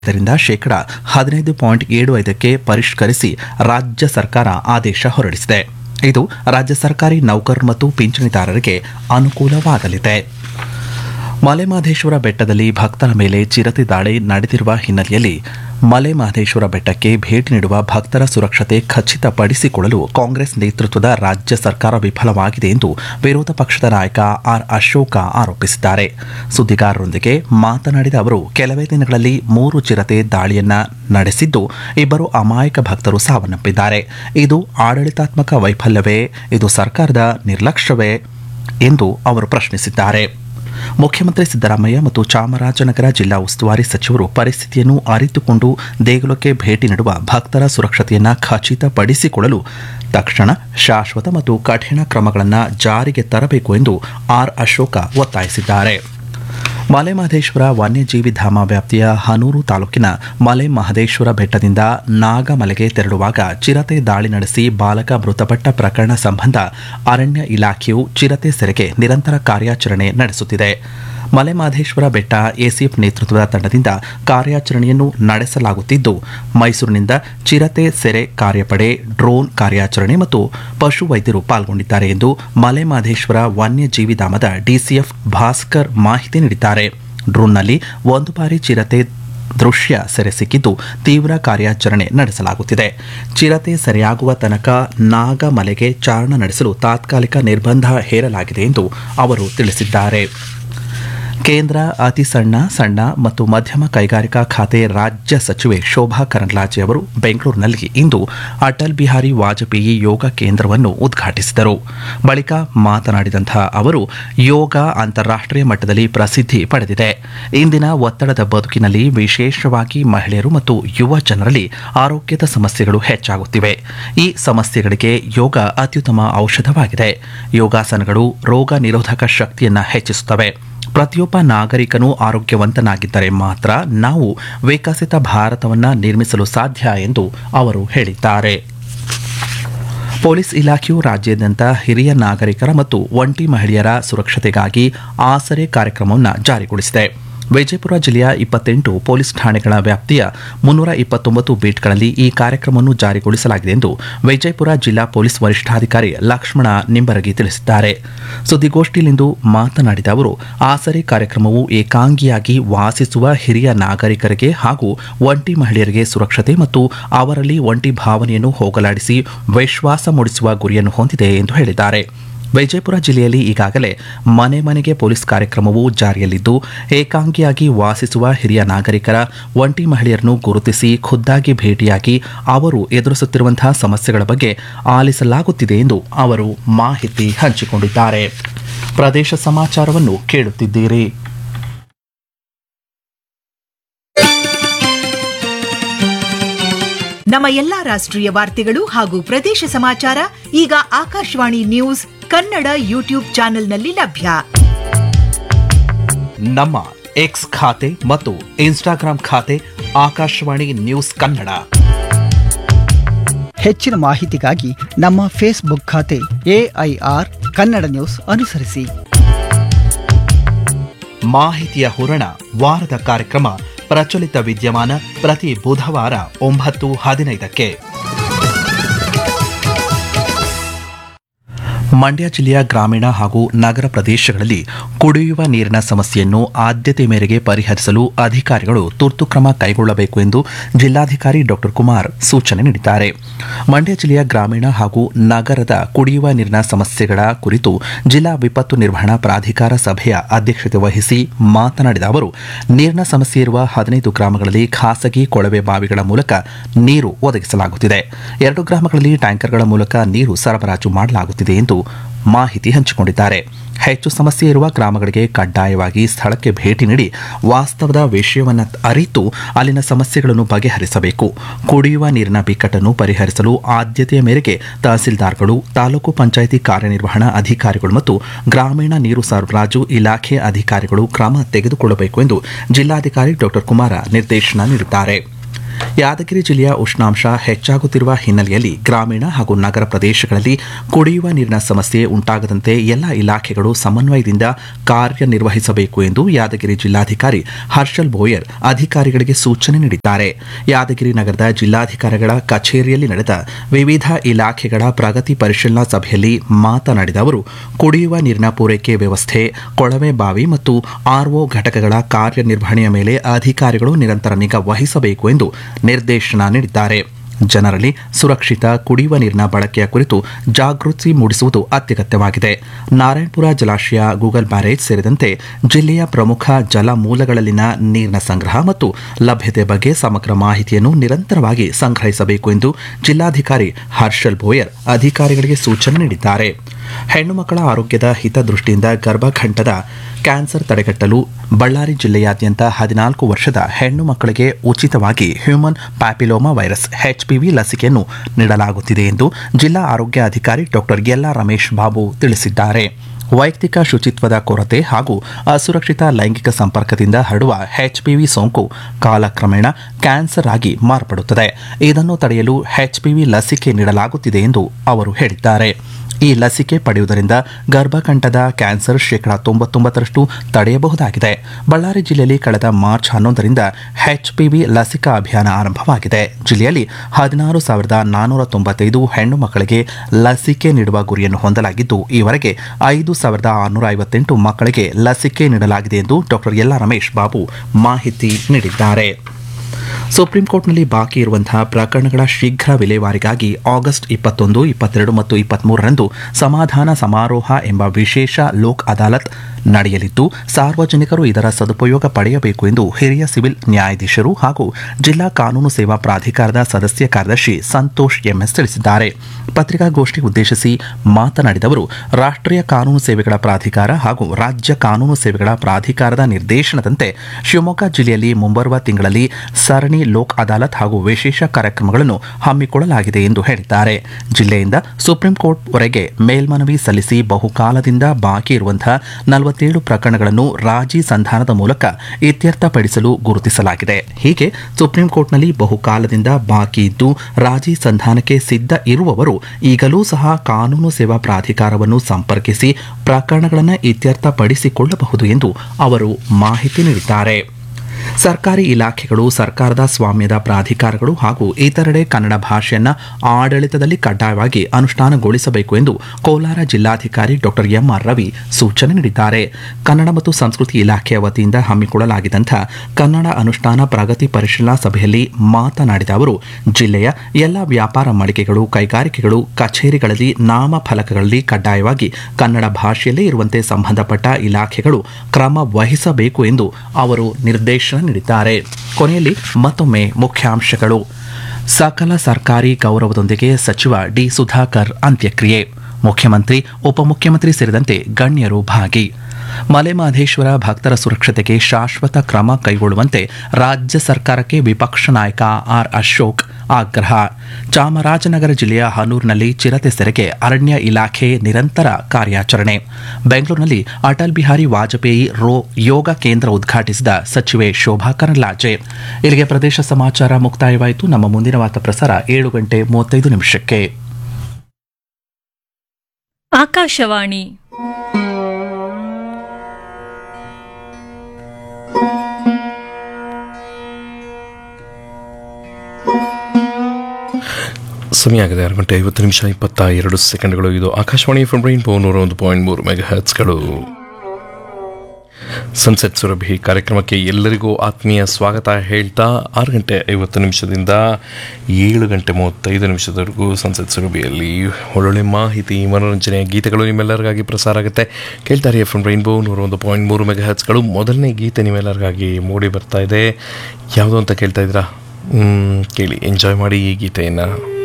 ಇದರಿಂದ ಶೇಕಡ ಹದಿನೈದು ಪಾಯಿಂಟ್ ಏಳು ಐದಕ್ಕೆ ಪರಿಷ್ಕರಿಸಿ ರಾಜ್ಯ ಸರ್ಕಾರ ಆದೇಶ ಹೊರಡಿಸಿದೆ ಇದು ರಾಜ್ಯ ಸರ್ಕಾರಿ ನೌಕರರು ಮತ್ತು ಪಿಂಚಣಿದಾರರಿಗೆ ಅನುಕೂಲವಾಗಲಿದೆ ಮಲೆಮಹದೇಶ್ವರ ಬೆಟ್ಟದಲ್ಲಿ ಭಕ್ತರ ಮೇಲೆ ಚಿರತೆ ದಾಳಿ ನಡೆದಿರುವ ಹಿನ್ನೆಲೆಯಲ್ಲಿ ಮಲೆಮಹದೇಶ್ವರ ಬೆಟ್ಟಕ್ಕೆ ಭೇಟಿ ನೀಡುವ ಭಕ್ತರ ಸುರಕ್ಷತೆ ಖಚಿತಪಡಿಸಿಕೊಳ್ಳಲು ಕಾಂಗ್ರೆಸ್ ನೇತೃತ್ವದ ರಾಜ್ಯ ಸರ್ಕಾರ ವಿಫಲವಾಗಿದೆ ಎಂದು ವಿರೋಧ ಪಕ್ಷದ ನಾಯಕ ಆರ್ ಅಶೋಕ ಆರೋಪಿಸಿದ್ದಾರೆ ಸುದ್ದಿಗಾರರೊಂದಿಗೆ ಮಾತನಾಡಿದ ಅವರು ಕೆಲವೇ ದಿನಗಳಲ್ಲಿ ಮೂರು ಚಿರತೆ ದಾಳಿಯನ್ನ ನಡೆಸಿದ್ದು ಇಬ್ಬರು ಅಮಾಯಕ ಭಕ್ತರು ಸಾವನ್ನಪ್ಪಿದ್ದಾರೆ ಇದು ಆಡಳಿತಾತ್ಮಕ ವೈಫಲ್ಯವೇ ಇದು ಸರ್ಕಾರದ ನಿರ್ಲಕ್ಷ್ಯವೇ ಎಂದು ಅವರು ಪ್ರಶ್ನಿಸಿದ್ದಾರೆ ಮುಖ್ಯಮಂತ್ರಿ ಸಿದ್ದರಾಮಯ್ಯ ಮತ್ತು ಚಾಮರಾಜನಗರ ಜಿಲ್ಲಾ ಉಸ್ತುವಾರಿ ಸಚಿವರು ಪರಿಸ್ಥಿತಿಯನ್ನು ಅರಿತುಕೊಂಡು ದೇಗುಲಕ್ಕೆ ಭೇಟಿ ನೀಡುವ ಭಕ್ತರ ಸುರಕ್ಷತೆಯನ್ನು ಖಚಿತಪಡಿಸಿಕೊಳ್ಳಲು ತಕ್ಷಣ ಶಾಶ್ವತ ಮತ್ತು ಕಠಿಣ ಕ್ರಮಗಳನ್ನು ಜಾರಿಗೆ ತರಬೇಕು ಎಂದು ಆರ್ ಅಶೋಕ ಒತ್ತಾಯಿಸಿದ್ದಾರೆ ಮಲೆಮಹದೇಶ್ವರ ವನ್ಯಜೀವಿ ಧಾಮ ವ್ಯಾಪ್ತಿಯ ಹನೂರು ತಾಲೂಕಿನ ಮಲೆ ಮಹದೇಶ್ವರ ಬೆಟ್ಟದಿಂದ ನಾಗಮಲೆಗೆ ತೆರಳುವಾಗ ಚಿರತೆ ದಾಳಿ ನಡೆಸಿ ಬಾಲಕ ಮೃತಪಟ್ಟ ಪ್ರಕರಣ ಸಂಬಂಧ ಅರಣ್ಯ ಇಲಾಖೆಯು ಚಿರತೆ ಸೆರೆಗೆ ನಿರಂತರ ಕಾರ್ಯಾಚರಣೆ ನಡೆಸುತ್ತಿದೆ ಮಲೆಮಹದೇಶ್ವರ ಬೆಟ್ಟ ಎಸಿಎಫ್ ನೇತೃತ್ವದ ತಂಡದಿಂದ ಕಾರ್ಯಾಚರಣೆಯನ್ನು ನಡೆಸಲಾಗುತ್ತಿದ್ದು ಮೈಸೂರಿನಿಂದ ಚಿರತೆ ಸೆರೆ ಕಾರ್ಯಪಡೆ ಡ್ರೋನ್ ಕಾರ್ಯಾಚರಣೆ ಮತ್ತು ಪಶು ವೈದ್ಯರು ಪಾಲ್ಗೊಂಡಿದ್ದಾರೆ ಎಂದು ಮಲೆಮಹದೇಶ್ವರ ವನ್ಯಜೀವಿ ಧಾಮದ ಡಿಸಿಎಫ್ ಭಾಸ್ಕರ್ ಮಾಹಿತಿ ನೀಡಿದ್ದಾರೆ ಡ್ರೋನ್ನಲ್ಲಿ ಒಂದು ಬಾರಿ ಚಿರತೆ ದೃಶ್ಯ ಸೆರೆ ಸಿಕ್ಕಿದ್ದು ತೀವ್ರ ಕಾರ್ಯಾಚರಣೆ ನಡೆಸಲಾಗುತ್ತಿದೆ ಚಿರತೆ ಸೆರೆಯಾಗುವ ತನಕ ನಾಗಮಲೆಗೆ ಚಾರಣ ನಡೆಸಲು ತಾತ್ಕಾಲಿಕ ನಿರ್ಬಂಧ ಹೇರಲಾಗಿದೆ ಎಂದು ಅವರು ತಿಳಿಸಿದ್ದಾರೆ ಕೇಂದ್ರ ಅತಿ ಸಣ್ಣ ಸಣ್ಣ ಮತ್ತು ಮಧ್ಯಮ ಕೈಗಾರಿಕಾ ಖಾತೆ ರಾಜ್ಯ ಸಚಿವೆ ಶೋಭಾ ಕರಂದ್ಲಾಜೆ ಅವರು ಬೆಂಗಳೂರಿನಲ್ಲಿ ಇಂದು ಅಟಲ್ ಬಿಹಾರಿ ವಾಜಪೇಯಿ ಯೋಗ ಕೇಂದ್ರವನ್ನು ಉದ್ಘಾಟಿಸಿದರು ಬಳಿಕ ಮಾತನಾಡಿದಂತಹ ಅವರು ಯೋಗ ಅಂತಾರಾಷ್ಟೀಯ ಮಟ್ಟದಲ್ಲಿ ಪ್ರಸಿದ್ಧಿ ಪಡೆದಿದೆ ಇಂದಿನ ಒತ್ತಡದ ಬದುಕಿನಲ್ಲಿ ವಿಶೇಷವಾಗಿ ಮಹಿಳೆಯರು ಮತ್ತು ಯುವ ಜನರಲ್ಲಿ ಆರೋಗ್ಯದ ಸಮಸ್ಯೆಗಳು ಹೆಚ್ಚಾಗುತ್ತಿವೆ ಈ ಸಮಸ್ಯೆಗಳಿಗೆ ಯೋಗ ಅತ್ಯುತ್ತಮ ಔಷಧವಾಗಿದೆ ಯೋಗಾಸನಗಳು ರೋಗ ನಿರೋಧಕ ಶಕ್ತಿಯನ್ನು ಹೆಚ್ಚಿಸುತ್ತವೆ ಪ್ರತಿಯೊಬ್ಬ ನಾಗರಿಕನೂ ಆರೋಗ್ಯವಂತನಾಗಿದ್ದರೆ ಮಾತ್ರ ನಾವು ವಿಕಸಿತ ಭಾರತವನ್ನು ನಿರ್ಮಿಸಲು ಸಾಧ್ಯ ಎಂದು ಅವರು ಹೇಳಿದ್ದಾರೆ ಪೊಲೀಸ್ ಇಲಾಖೆಯು ರಾಜ್ಯಾದ್ಯಂತ ಹಿರಿಯ ನಾಗರಿಕರ ಮತ್ತು ಒಂಟಿ ಮಹಿಳೆಯರ ಸುರಕ್ಷತೆಗಾಗಿ ಆಸರೆ ಕಾರ್ಯಕ್ರಮವನ್ನು ಜಾರಿಗೊಳಿಸಿದೆ ವಿಜಯಪುರ ಜಿಲ್ಲೆಯ ಇಪ್ಪತ್ತೆಂಟು ಪೊಲೀಸ್ ಠಾಣೆಗಳ ವ್ಯಾಪ್ತಿಯ ಮುನ್ನೂರ ಇಪ್ಪತ್ತೊಂಬತ್ತು ಬೀಟ್ಗಳಲ್ಲಿ ಈ ಕಾರ್ಯಕ್ರಮವನ್ನು ಜಾರಿಗೊಳಿಸಲಾಗಿದೆ ಎಂದು ವಿಜಯಪುರ ಜಿಲ್ಲಾ ಪೊಲೀಸ್ ವರಿಷ್ಠಾಧಿಕಾರಿ ಲಕ್ಷ್ಮಣ ನಿಂಬರಗಿ ತಿಳಿಸಿದ್ದಾರೆ ಸುದ್ದಿಗೋಷ್ಠಿಯಲ್ಲಿಂದು ಮಾತನಾಡಿದ ಅವರು ಆಸರೆ ಕಾರ್ಯಕ್ರಮವು ಏಕಾಂಗಿಯಾಗಿ ವಾಸಿಸುವ ಹಿರಿಯ ನಾಗರಿಕರಿಗೆ ಹಾಗೂ ಒಂಟಿ ಮಹಿಳೆಯರಿಗೆ ಸುರಕ್ಷತೆ ಮತ್ತು ಅವರಲ್ಲಿ ಒಂಟಿ ಭಾವನೆಯನ್ನು ಹೋಗಲಾಡಿಸಿ ವಿಶ್ವಾಸ ಮೂಡಿಸುವ ಗುರಿಯನ್ನು ಹೊಂದಿದೆ ಎಂದು ಹೇಳಿದ್ದಾರೆ ವಿಜಯಪುರ ಜಿಲ್ಲೆಯಲ್ಲಿ ಈಗಾಗಲೇ ಮನೆ ಮನೆಗೆ ಪೊಲೀಸ್ ಕಾರ್ಯಕ್ರಮವು ಜಾರಿಯಲ್ಲಿದ್ದು ಏಕಾಂಗಿಯಾಗಿ ವಾಸಿಸುವ ಹಿರಿಯ ನಾಗರಿಕರ ಒಂಟಿ ಮಹಿಳೆಯರನ್ನು ಗುರುತಿಸಿ ಖುದ್ದಾಗಿ ಭೇಟಿಯಾಗಿ ಅವರು ಎದುರಿಸುತ್ತಿರುವಂತಹ ಸಮಸ್ಯೆಗಳ ಬಗ್ಗೆ ಆಲಿಸಲಾಗುತ್ತಿದೆ ಎಂದು ಅವರು ಮಾಹಿತಿ ಹಂಚಿಕೊಂಡಿದ್ದಾರೆ ಪ್ರದೇಶ ಸಮಾಚಾರವನ್ನು ಕೇಳುತ್ತಿದ್ದೀರಿ ನಮ್ಮ ಎಲ್ಲಾ ರಾಷ್ಟ್ರೀಯ ವಾರ್ತೆಗಳು ಹಾಗೂ ಪ್ರದೇಶ ಸಮಾಚಾರ ಈಗ ಆಕಾಶವಾಣಿ ನ್ಯೂಸ್ ಕನ್ನಡ ಯೂಟ್ಯೂಬ್ ಚಾನೆಲ್ನಲ್ಲಿ ಲಭ್ಯ ನಮ್ಮ ಎಕ್ಸ್ ಖಾತೆ ಮತ್ತು ಇನ್ಸ್ಟಾಗ್ರಾಂ ಖಾತೆ ಆಕಾಶವಾಣಿ ನ್ಯೂಸ್ ಕನ್ನಡ ಹೆಚ್ಚಿನ ಮಾಹಿತಿಗಾಗಿ ನಮ್ಮ ಫೇಸ್ಬುಕ್ ಖಾತೆ ಎಐಆರ್ ಕನ್ನಡ ನ್ಯೂಸ್ ಅನುಸರಿಸಿ ಮಾಹಿತಿಯ ಹೂರಣ ವಾರದ ಕಾರ್ಯಕ್ರಮ ಪ್ರಚಲಿತ ವಿದ್ಯಮಾನ ಪ್ರತಿ ಬುಧವಾರ ಒಂಬತ್ತು ಹದಿನೈದಕ್ಕೆ ಮಂಡ್ಯ ಜಿಲ್ಲೆಯ ಗ್ರಾಮೀಣ ಹಾಗೂ ನಗರ ಪ್ರದೇಶಗಳಲ್ಲಿ ಕುಡಿಯುವ ನೀರಿನ ಸಮಸ್ಯೆಯನ್ನು ಆದ್ಯತೆ ಮೇರೆಗೆ ಪರಿಹರಿಸಲು ಅಧಿಕಾರಿಗಳು ತುರ್ತು ಕ್ರಮ ಕೈಗೊಳ್ಳಬೇಕು ಎಂದು ಜಿಲ್ಲಾಧಿಕಾರಿ ಡಾ ಕುಮಾರ್ ಸೂಚನೆ ನೀಡಿದ್ದಾರೆ ಮಂಡ್ಯ ಜಿಲ್ಲೆಯ ಗ್ರಾಮೀಣ ಹಾಗೂ ನಗರದ ಕುಡಿಯುವ ನೀರಿನ ಸಮಸ್ಯೆಗಳ ಕುರಿತು ಜಿಲ್ಲಾ ವಿಪತ್ತು ನಿರ್ವಹಣಾ ಪ್ರಾಧಿಕಾರ ಸಭೆಯ ಅಧ್ಯಕ್ಷತೆ ವಹಿಸಿ ಮಾತನಾಡಿದ ಅವರು ನೀರಿನ ಸಮಸ್ಯೆ ಇರುವ ಹದಿನೈದು ಗ್ರಾಮಗಳಲ್ಲಿ ಖಾಸಗಿ ಕೊಳವೆ ಬಾವಿಗಳ ಮೂಲಕ ನೀರು ಒದಗಿಸಲಾಗುತ್ತಿದೆ ಎರಡು ಗ್ರಾಮಗಳಲ್ಲಿ ಟ್ಯಾಂಕರ್ಗಳ ಮೂಲಕ ನೀರು ಸರಬರಾಜು ಮಾಡಲಾಗುತ್ತಿದೆ ಎಂದು ಮಾಹಿತಿ ಹಂಚಿಕೊಂಡಿದ್ದಾರೆ ಹೆಚ್ಚು ಸಮಸ್ಯೆ ಇರುವ ಗ್ರಾಮಗಳಿಗೆ ಕಡ್ಡಾಯವಾಗಿ ಸ್ಥಳಕ್ಕೆ ಭೇಟಿ ನೀಡಿ ವಾಸ್ತವದ ವಿಷಯವನ್ನು ಅರಿತು ಅಲ್ಲಿನ ಸಮಸ್ಯೆಗಳನ್ನು ಬಗೆಹರಿಸಬೇಕು ಕುಡಿಯುವ ನೀರಿನ ಬಿಕ್ಕಟ್ಟನ್ನು ಪರಿಹರಿಸಲು ಆದ್ಯತೆಯ ಮೇರೆಗೆ ತಹಸೀಲ್ದಾರ್ಗಳು ತಾಲೂಕು ಪಂಚಾಯಿತಿ ಕಾರ್ಯನಿರ್ವಹಣಾ ಅಧಿಕಾರಿಗಳು ಮತ್ತು ಗ್ರಾಮೀಣ ನೀರು ಸರಬರಾಜು ಇಲಾಖೆ ಅಧಿಕಾರಿಗಳು ಕ್ರಮ ತೆಗೆದುಕೊಳ್ಳಬೇಕು ಎಂದು ಜಿಲ್ಲಾಧಿಕಾರಿ ಡಾ ಕುಮಾರ ನಿರ್ದೇಶನ ನೀಡಿದ್ದಾರೆ ಯಾದಗಿರಿ ಜಿಲ್ಲೆಯ ಉಷ್ಣಾಂಶ ಹೆಚ್ಚಾಗುತ್ತಿರುವ ಹಿನ್ನೆಲೆಯಲ್ಲಿ ಗ್ರಾಮೀಣ ಹಾಗೂ ನಗರ ಪ್ರದೇಶಗಳಲ್ಲಿ ಕುಡಿಯುವ ನೀರಿನ ಸಮಸ್ಯೆ ಉಂಟಾಗದಂತೆ ಎಲ್ಲ ಇಲಾಖೆಗಳು ಸಮನ್ವಯದಿಂದ ಕಾರ್ಯನಿರ್ವಹಿಸಬೇಕು ಎಂದು ಯಾದಗಿರಿ ಜಿಲ್ಲಾಧಿಕಾರಿ ಹರ್ಷಲ್ ಬೋಯರ್ ಅಧಿಕಾರಿಗಳಿಗೆ ಸೂಚನೆ ನೀಡಿದ್ದಾರೆ ಯಾದಗಿರಿ ನಗರದ ಜಿಲ್ಲಾಧಿಕಾರಿಗಳ ಕಚೇರಿಯಲ್ಲಿ ನಡೆದ ವಿವಿಧ ಇಲಾಖೆಗಳ ಪ್ರಗತಿ ಪರಿಶೀಲನಾ ಸಭೆಯಲ್ಲಿ ಮಾತನಾಡಿದ ಅವರು ಕುಡಿಯುವ ನೀರಿನ ಪೂರೈಕೆ ವ್ಯವಸ್ಥೆ ಕೊಳವೆ ಬಾವಿ ಮತ್ತು ಆರ್ಒ ಘಟಕಗಳ ಕಾರ್ಯನಿರ್ವಹಣೆಯ ಮೇಲೆ ಅಧಿಕಾರಿಗಳು ನಿರಂತರ ನಿಗಾ ವಹಿಸಬೇಕು ಎಂದು ನಿರ್ದೇಶನ ನೀಡಿದ್ದಾರೆ ಜನರಲ್ಲಿ ಸುರಕ್ಷಿತ ಕುಡಿಯುವ ನೀರಿನ ಬಳಕೆಯ ಕುರಿತು ಜಾಗೃತಿ ಮೂಡಿಸುವುದು ಅತ್ಯಗತ್ಯವಾಗಿದೆ ನಾರಾಯಣಪುರ ಜಲಾಶಯ ಗೂಗಲ್ ಬ್ಯಾರೇಜ್ ಸೇರಿದಂತೆ ಜಿಲ್ಲೆಯ ಪ್ರಮುಖ ಜಲ ಮೂಲಗಳಲ್ಲಿನ ನೀರಿನ ಸಂಗ್ರಹ ಮತ್ತು ಲಭ್ಯತೆ ಬಗ್ಗೆ ಸಮಗ್ರ ಮಾಹಿತಿಯನ್ನು ನಿರಂತರವಾಗಿ ಸಂಗ್ರಹಿಸಬೇಕು ಎಂದು ಜಿಲ್ಲಾಧಿಕಾರಿ ಹರ್ಷಲ್ ಬೋಯರ್ ಅಧಿಕಾರಿಗಳಿಗೆ ಸೂಚನೆ ನೀಡಿದ್ದಾರೆ ಹೆಣ್ಣು ಮಕ್ಕಳ ಆರೋಗ್ಯದ ಹಿತದೃಷ್ಟಿಯಿಂದ ಗರ್ಭಖಂಡದ ಕ್ಯಾನ್ಸರ್ ತಡೆಗಟ್ಟಲು ಬಳ್ಳಾರಿ ಜಿಲ್ಲೆಯಾದ್ಯಂತ ಹದಿನಾಲ್ಕು ವರ್ಷದ ಹೆಣ್ಣು ಮಕ್ಕಳಿಗೆ ಉಚಿತವಾಗಿ ಹ್ಯೂಮನ್ ಪ್ಯಾಪಿಲೋಮಾ ವೈರಸ್ ಎಚ್ಪಿವಿ ಲಸಿಕೆಯನ್ನು ನೀಡಲಾಗುತ್ತಿದೆ ಎಂದು ಜಿಲ್ಲಾ ಆರೋಗ್ಯ ಅಧಿಕಾರಿ ಡಾಕ್ಟರ್ ಯಲ್ಲಾ ರಮೇಶ್ ಬಾಬು ತಿಳಿಸಿದ್ದಾರೆ ವೈಯಕ್ತಿಕ ಶುಚಿತ್ವದ ಕೊರತೆ ಹಾಗೂ ಅಸುರಕ್ಷಿತ ಲೈಂಗಿಕ ಸಂಪರ್ಕದಿಂದ ಹರಡುವ ಎಚ್ಪಿವಿ ಸೋಂಕು ಕಾಲಕ್ರಮೇಣ ಕ್ಯಾನ್ಸರ್ ಆಗಿ ಮಾರ್ಪಡುತ್ತದೆ ಇದನ್ನು ತಡೆಯಲು ಎಚ್ಪಿವಿ ಲಸಿಕೆ ನೀಡಲಾಗುತ್ತಿದೆ ಎಂದು ಅವರು ಹೇಳಿದ್ದಾರೆ ಈ ಲಸಿಕೆ ಪಡೆಯುವುದರಿಂದ ಗರ್ಭಕಂಠದ ಕ್ಯಾನ್ಸರ್ ಶೇಕಡಾ ತೊಂಬತ್ತೊಂಬತ್ತರಷ್ಟು ತಡೆಯಬಹುದಾಗಿದೆ ಬಳ್ಳಾರಿ ಜಿಲ್ಲೆಯಲ್ಲಿ ಕಳೆದ ಮಾರ್ಚ್ ಹನ್ನೊಂದರಿಂದ ಎಚ್ಪಿವಿ ಲಸಿಕಾ ಅಭಿಯಾನ ಆರಂಭವಾಗಿದೆ ಜಿಲ್ಲೆಯಲ್ಲಿ ಹದಿನಾರು ಸಾವಿರದ ನಾನ್ನೂರ ತೊಂಬತ್ತೈದು ಹೆಣ್ಣು ಮಕ್ಕಳಿಗೆ ಲಸಿಕೆ ನೀಡುವ ಗುರಿಯನ್ನು ಹೊಂದಲಾಗಿದ್ದು ಈವರೆಗೆ ಐದು ಸಾವಿರದ ಆರುನೂರ ಐವತ್ತೆಂಟು ಮಕ್ಕಳಿಗೆ ಲಸಿಕೆ ನೀಡಲಾಗಿದೆ ಎಂದು ಡಾಕ್ಟರ್ ಯಲ್ಲಾ ರಮೇಶ್ ಬಾಬು ಮಾಹಿತಿ ನೀಡಿದ್ದಾರೆ ಸುಪ್ರೀಂ ಕೋರ್ಟ್ನಲ್ಲಿ ಬಾಕಿ ಇರುವಂತಹ ಪ್ರಕರಣಗಳ ಶೀಘ್ರ ವಿಲೇವಾರಿಗಾಗಿ ಆಗಸ್ಟ್ ಇಪ್ಪತ್ತೊಂದು ಇಪ್ಪತ್ತೆರಡು ಮತ್ತು ಇಪ್ಪತ್ಮೂರರಂದು ಸಮಾಧಾನ ಸಮಾರೋಹ ಎಂಬ ವಿಶೇಷ ಲೋಕ್ ಅದಾಲತ್ ನಡೆಯಲಿದ್ದು ಸಾರ್ವಜನಿಕರು ಇದರ ಸದುಪಯೋಗ ಪಡೆಯಬೇಕು ಎಂದು ಹಿರಿಯ ಸಿವಿಲ್ ನ್ಯಾಯಾಧೀಶರು ಹಾಗೂ ಜಿಲ್ಲಾ ಕಾನೂನು ಸೇವಾ ಪ್ರಾಧಿಕಾರದ ಸದಸ್ಯ ಕಾರ್ಯದರ್ಶಿ ಸಂತೋಷ್ ಎಂಎಸ್ ತಿಳಿಸಿದ್ದಾರೆ ಪತ್ರಿಕಾಗೋಷ್ಠಿ ಉದ್ದೇಶಿಸಿ ಮಾತನಾಡಿದ ಅವರು ರಾಷ್ಟ್ರೀಯ ಕಾನೂನು ಸೇವೆಗಳ ಪ್ರಾಧಿಕಾರ ಹಾಗೂ ರಾಜ್ಯ ಕಾನೂನು ಸೇವೆಗಳ ಪ್ರಾಧಿಕಾರದ ನಿರ್ದೇಶನದಂತೆ ಶಿವಮೊಗ್ಗ ಜಿಲ್ಲೆಯಲ್ಲಿ ಮುಂಬರುವ ತಿಂಗಳಲ್ಲಿ ಸರಣಿ ಲೋಕ್ ಅದಾಲತ್ ಹಾಗೂ ವಿಶೇಷ ಕಾರ್ಯಕ್ರಮಗಳನ್ನು ಹಮ್ಮಿಕೊಳ್ಳಲಾಗಿದೆ ಎಂದು ಹೇಳಿದ್ದಾರೆ ಜಿಲ್ಲೆಯಿಂದ ಸುಪ್ರೀಂ ಕೋರ್ಟ್ ವರೆಗೆ ಮೇಲ್ಮನವಿ ಸಲ್ಲಿಸಿ ಬಹುಕಾಲದಿಂದ ಬಾಕಿ ಇರುವಂತಹ ನಲವತ್ತೇಳು ಪ್ರಕರಣಗಳನ್ನು ರಾಜಿ ಸಂಧಾನದ ಮೂಲಕ ಇತ್ಯರ್ಥಪಡಿಸಲು ಗುರುತಿಸಲಾಗಿದೆ ಹೀಗೆ ಸುಪ್ರೀಂ ಕೋರ್ಟ್ನಲ್ಲಿ ಬಹುಕಾಲದಿಂದ ಬಾಕಿ ಇದ್ದು ರಾಜಿ ಸಂಧಾನಕ್ಕೆ ಸಿದ್ಧ ಇರುವವರು ಈಗಲೂ ಸಹ ಕಾನೂನು ಸೇವಾ ಪ್ರಾಧಿಕಾರವನ್ನು ಸಂಪರ್ಕಿಸಿ ಪ್ರಕರಣಗಳನ್ನು ಇತ್ಯರ್ಥಪಡಿಸಿಕೊಳ್ಳಬಹುದು ಎಂದು ಅವರು ಮಾಹಿತಿ ನೀಡಿದ್ದಾರೆ ಸರ್ಕಾರಿ ಇಲಾಖೆಗಳು ಸರ್ಕಾರದ ಸ್ವಾಮ್ಯದ ಪ್ರಾಧಿಕಾರಗಳು ಹಾಗೂ ಇತರೆಡೆ ಕನ್ನಡ ಭಾಷೆಯನ್ನ ಆಡಳಿತದಲ್ಲಿ ಕಡ್ಡಾಯವಾಗಿ ಅನುಷ್ಠಾನಗೊಳಿಸಬೇಕು ಎಂದು ಕೋಲಾರ ಜಿಲ್ಲಾಧಿಕಾರಿ ಡಾಕ್ಟರ್ ಎಂಆರ್ ರವಿ ಸೂಚನೆ ನೀಡಿದ್ದಾರೆ ಕನ್ನಡ ಮತ್ತು ಸಂಸ್ಕೃತಿ ಇಲಾಖೆಯ ವತಿಯಿಂದ ಹಮ್ಮಿಕೊಳ್ಳಲಾಗಿದ್ದಂಥ ಕನ್ನಡ ಅನುಷ್ಠಾನ ಪ್ರಗತಿ ಪರಿಶೀಲನಾ ಸಭೆಯಲ್ಲಿ ಮಾತನಾಡಿದ ಅವರು ಜಿಲ್ಲೆಯ ಎಲ್ಲ ವ್ಯಾಪಾರ ಮಳಿಗೆಗಳು ಕೈಗಾರಿಕೆಗಳು ಕಚೇರಿಗಳಲ್ಲಿ ನಾಮಫಲಕಗಳಲ್ಲಿ ಕಡ್ಡಾಯವಾಗಿ ಕನ್ನಡ ಭಾಷೆಯಲ್ಲೇ ಇರುವಂತೆ ಸಂಬಂಧಪಟ್ಟ ಇಲಾಖೆಗಳು ಕ್ರಮ ವಹಿಸಬೇಕು ಎಂದು ಅವರು ನಿರ್ದೇಶನ ನೀಡಿದ್ದಾರೆ ಕೊನೆಯಲ್ಲಿ ಮತ್ತೊಮ್ಮೆ ಮುಖ್ಯಾಂಶಗಳು ಸಕಲ ಸರ್ಕಾರಿ ಗೌರವದೊಂದಿಗೆ ಸಚಿವ ಡಿ ಸುಧಾಕರ್ ಅಂತ್ಯಕ್ರಿಯೆ ಮುಖ್ಯಮಂತ್ರಿ ಉಪಮುಖ್ಯಮಂತ್ರಿ ಸೇರಿದಂತೆ ಗಣ್ಯರು ಭಾಗಿ ಮಲೆಮಹದೇಶ್ವರ ಭಕ್ತರ ಸುರಕ್ಷತೆಗೆ ಶಾಶ್ವತ ಕ್ರಮ ಕೈಗೊಳ್ಳುವಂತೆ ರಾಜ್ಯ ಸರ್ಕಾರಕ್ಕೆ ವಿಪಕ್ಷ ನಾಯಕ ಆರ್ ಅಶೋಕ್ ಆಗ್ರಹ ಚಾಮರಾಜನಗರ ಜಿಲ್ಲೆಯ ಹನೂರಿನಲ್ಲಿ ಚಿರತೆ ಸೆರೆಗೆ ಅರಣ್ಯ ಇಲಾಖೆ ನಿರಂತರ ಕಾರ್ಯಾಚರಣೆ ಬೆಂಗಳೂರಿನಲ್ಲಿ ಅಟಲ್ ಬಿಹಾರಿ ವಾಜಪೇಯಿ ರೋ ಯೋಗ ಕೇಂದ್ರ ಉದ್ಘಾಟಿಸಿದ ಸಚಿವೆ ಶೋಭಾ ಕರಂದ್ಲಾಜೆ ಇಲ್ಲಿಗೆ ಪ್ರದೇಶ ಸಮಾಚಾರ ಮುಕ್ತಾಯವಾಯಿತು ನಮ್ಮ ಮುಂದಿನ ವಾರ್ತಾ ಪ್ರಸಾರ ಏಳು ಗಂಟೆ ಮೂವತ್ತೈದು ನಿಮಿಷಕ್ಕೆ ಆಕಾಶವಾಣಿ ಸಮಯ ಆಗಿದೆ ಆರು ಗಂಟೆ ಐವತ್ತು ನಿಮಿಷ ಇಪ್ಪತ್ತ ಎರಡು ಸೆಕೆಂಡ್ಗಳು ಇದು ಆಕಾಶವಾಣಿ ಫ್ರಮ್ ರೈನ್ಬೋ ನೂರ ಒಂದು ಪಾಯಿಂಟ್ ಮೂರು ಮೆಗಾ ಹರ್ಟ್ಸ್ಗಳು ಸನ್ಸೆಟ್ ಸುರಭಿ ಕಾರ್ಯಕ್ರಮಕ್ಕೆ ಎಲ್ಲರಿಗೂ ಆತ್ಮೀಯ ಸ್ವಾಗತ ಹೇಳ್ತಾ ಆರು ಗಂಟೆ ಐವತ್ತು ನಿಮಿಷದಿಂದ ಏಳು ಗಂಟೆ ಮೂವತ್ತೈದು ನಿಮಿಷದವರೆಗೂ ಸನ್ಸೆಟ್ ಸುರಭಿಯಲ್ಲಿ ಒಳ್ಳೊಳ್ಳೆ ಮಾಹಿತಿ ಮನೋರಂಜನೆ ಗೀತೆಗಳು ನಿಮ್ಮೆಲ್ಲರಿಗಾಗಿ ಪ್ರಸಾರ ಆಗುತ್ತೆ ಕೇಳ್ತಾರೆ ಎಫ್ ಎಮ್ ರೈನ್ಬೋ ನೂರ ಒಂದು ಪಾಯಿಂಟ್ ಮೂರು ಮೆಗಾ ಹರ್ಟ್ಸ್ಗಳು ಮೊದಲನೇ ಗೀತೆ ನಿಮ್ಮೆಲ್ಲರಿಗಾಗಿ ಮೂಡಿ ಬರ್ತಾ ಇದೆ ಯಾವುದು ಅಂತ ಕೇಳ್ತಾ ಇದ್ದೀರಾ ಮ್, ಕೇಳಿ ಎಂಜಾಯ್ ಮಾಡಿ ಈ ಗೀತೆಯನ್ನು